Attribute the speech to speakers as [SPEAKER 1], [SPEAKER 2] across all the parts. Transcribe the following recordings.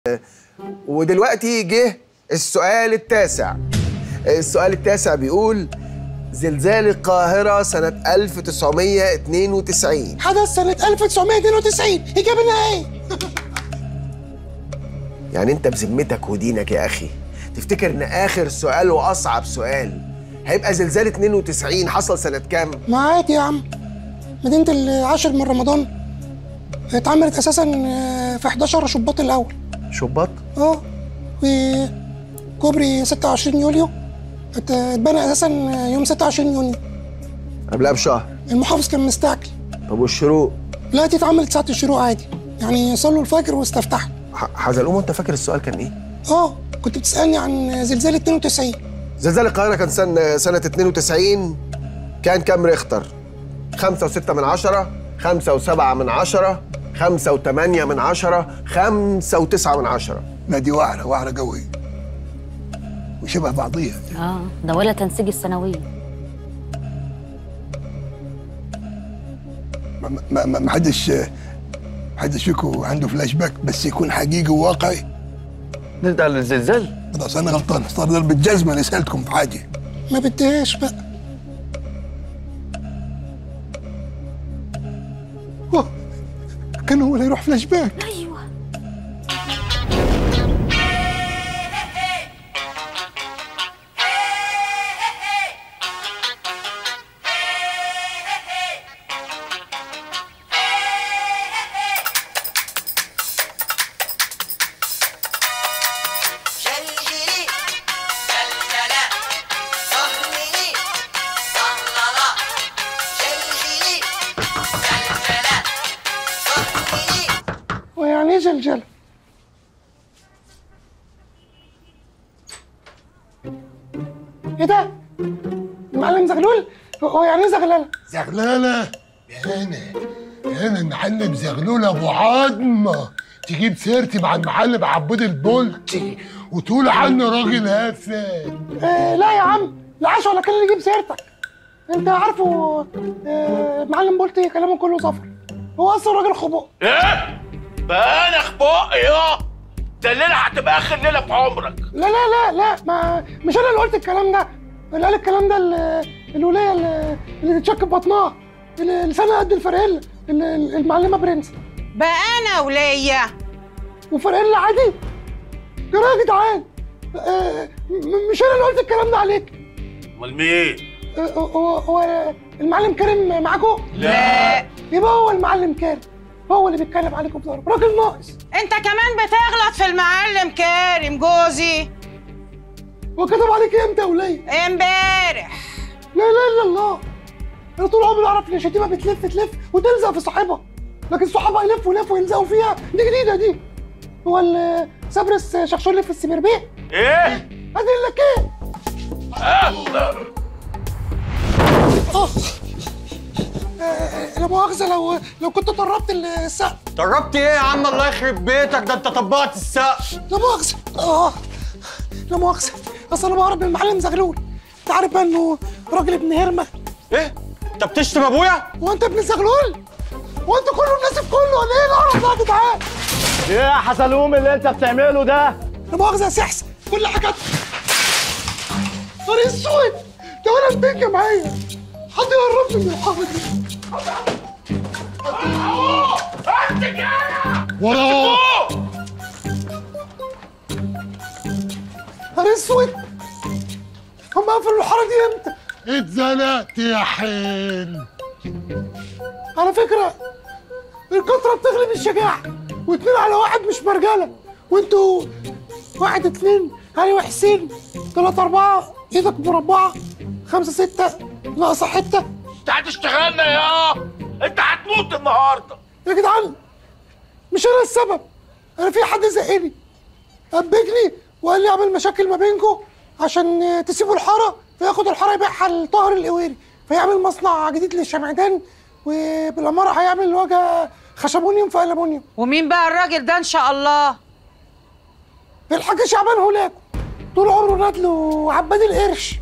[SPEAKER 1] ودلوقتي جه السؤال التاسع السؤال التاسع بيقول زلزال القاهرة سنة 1992
[SPEAKER 2] حدث سنة 1992 إجابة نهائية
[SPEAKER 1] يعني انت بذمتك ودينك يا اخي تفتكر ان اخر سؤال واصعب سؤال هيبقى زلزال 92 حصل سنة كام؟
[SPEAKER 2] ما عادي يا عم مدينة العاشر من رمضان اتعملت أساسا آه، في 11 شباط الأول
[SPEAKER 1] شباط؟
[SPEAKER 2] اه وكوبري 26 يوليو ات- اتبنى أساسا يوم 26 يونيو
[SPEAKER 1] قبلها بشهر
[SPEAKER 2] المحافظ كان مستعجل
[SPEAKER 1] طب والشروق؟
[SPEAKER 2] دلوقتي اتعملت ساعة الشروق عادي يعني صلوا الفجر واستفتحوا
[SPEAKER 1] ح- حزلقوم انت فاكر السؤال كان ايه؟
[SPEAKER 2] اه كنت بتسألني عن زلزال 92
[SPEAKER 1] زلزال القاهرة كان سنة سنة 92 كان كام ريختر؟ خمسة وستة من عشرة خمسة وسبعة من عشرة خمسة وثمانية من عشرة خمسة وتسعة من عشرة
[SPEAKER 3] لا دي وعرة وعرة قوي وشبه بعضيها
[SPEAKER 4] اه ده ولا تنسيق الثانويه
[SPEAKER 3] ما, ما, ما ما حدش ما حدش فيكم عنده فلاش باك بس يكون حقيقي وواقعي
[SPEAKER 5] نرجع للزلزال
[SPEAKER 3] خلاص انا غلطان صار ضرب الجزمه اللي سالتكم في حاجه
[SPEAKER 2] ما بديهاش بقى
[SPEAKER 3] أوه، كان هو اللي يروح فلاش باك
[SPEAKER 4] ايوه
[SPEAKER 6] جلجلي جلجلة صهملي صهللة جلجلي جلجلة صهملي
[SPEAKER 2] ويعني ايه زلزال ايه ده المعلم زغلول هو يعني ايه زغلله
[SPEAKER 3] زغلالة هنا هنا المحل بزغلول ابو عظمه تجيب سيرتي مع المحل بعبود البولتي وتقول عنه راجل هفل
[SPEAKER 2] آه لا يا عم لا عاش ولا كان اللي يجيب سيرتك انت عارفه آه معلم بولتي كلامه كله صفر هو اصلا راجل خبق
[SPEAKER 7] ايه؟ بقى انا خبق يا ده الليله هتبقى اخر ليله في عمرك
[SPEAKER 2] لا لا لا لا ما مش انا اللي قلت الكلام ده اللي قال الكلام ده ال- الوليه اللي, اللي تتشك في بطنها اللي لسانها قد الفرقله ال- المعلمه برنس
[SPEAKER 8] بقى انا وليا
[SPEAKER 2] وفرقله عادي يا راجل يا جدعان آه، م- مش انا اللي قلت الكلام ده عليك
[SPEAKER 7] امال مين؟
[SPEAKER 2] آه، هو هو المعلم كريم معاكم؟
[SPEAKER 8] لا
[SPEAKER 2] يبقى هو المعلم كريم هو اللي بيتكلم عليكم بضرب راجل ناقص
[SPEAKER 8] انت كمان بتغلط في المعلم كريم جوزي
[SPEAKER 2] هو كتب عليك إيه امتى يا وليه؟
[SPEAKER 8] امبارح
[SPEAKER 2] لا لا الا الله انا طول عمري اعرف ان الشتيمه بتلف تلف وتلزق في صاحبها لكن صحابها يلفوا يلفوا ويلزقوا فيها دي جديده دي هو ال- سبرس شخشولي في السميربيه
[SPEAKER 7] ايه؟
[SPEAKER 2] ادي لك ايه اه آه، لا مؤاخذه لو لو كنت طربت السقف
[SPEAKER 5] طربت ايه يا عم الله يخرب بيتك ده انت طبقت السقف
[SPEAKER 2] لا مؤاخذه اه لا مؤاخذه اصل انا بهرب من المعلم زغلول انت عارف بقى انه راجل ابن هرمه
[SPEAKER 5] ايه انت بتشتم ابويا
[SPEAKER 2] هو انت ابن زغلول هو انت كله الناس في كله ولا ايه القرف ده يا جدعان
[SPEAKER 5] ايه يا حسلوم اللي انت بتعمله ده
[SPEAKER 2] لا مؤاخذه يا سحس كل حاجه نهار اسود ده ولا البنجة معايا حد يقربني من الحاره دي
[SPEAKER 3] وراه
[SPEAKER 2] نهار اسود هم قفلوا الحاره دي امتى؟
[SPEAKER 3] اتزنقت يا حين
[SPEAKER 2] على فكره الكتره بتغلب الشجاعه واتنين على واحد مش مرجله وانتوا واحد اتنين علي وحسين تلاتة أربعة إيدك مربعة خمسة ستة ناقصة حتة
[SPEAKER 7] انت هتشتغلنا يا انت هتموت النهارده
[SPEAKER 2] يا جدعان مش أنا السبب أنا في حد زقني أبجني وقال لي أعمل مشاكل ما بينكم عشان آه، تسيبوا الحارة فياخد الحارة يبيعها لطاهر القويري فيعمل مصنع جديد للشمعدان وبالأمارة هيعمل وجه خشبونيوم في ألمونيوم
[SPEAKER 8] ومين بقى الراجل ده ان شاء الله
[SPEAKER 2] الحاج شعبان هولاكو طول عمره نادله وعباد القرش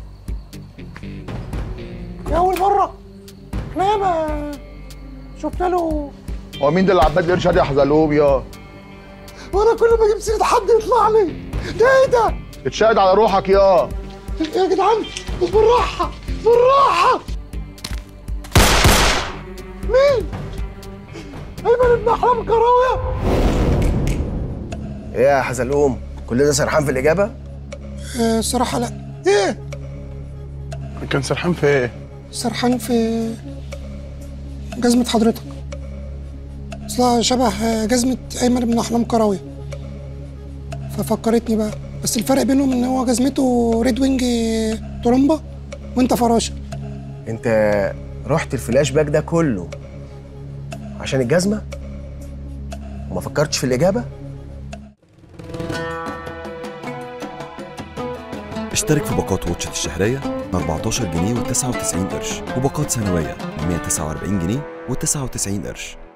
[SPEAKER 2] يا أول مرة احنا ياما شفنا له
[SPEAKER 9] هو مين ده اللي عباد القرش ده يا حزلوم يا
[SPEAKER 2] وانا كل ما اجيب سيره حد يطلع لي ده ايه ده
[SPEAKER 1] اتشاهد على روحك يا
[SPEAKER 2] يا جدعان بالراحه بالراحه مين ايمن ابن احلام كراويه
[SPEAKER 1] ايه يا حزلقوم كل ده سرحان في الاجابه
[SPEAKER 2] آه، الصراحه لا ايه
[SPEAKER 9] كان سرحان في ايه؟
[SPEAKER 2] سرحان في جزمة حضرتك اصلها شبه جزمة أيمن بن أحلام كراوية ففكرتني بقى بس الفرق بينهم إن هو جزمته ريد وينج ترومبا وأنت فراشة
[SPEAKER 1] انت رحت الفلاش باك ده كله عشان الجزمه وما فكرتش في الاجابه
[SPEAKER 10] اشترك في باقات واتشت الشهرية ب 14 جنيه و99 قرش وباقات سنوية ب 149 جنيه و99 قرش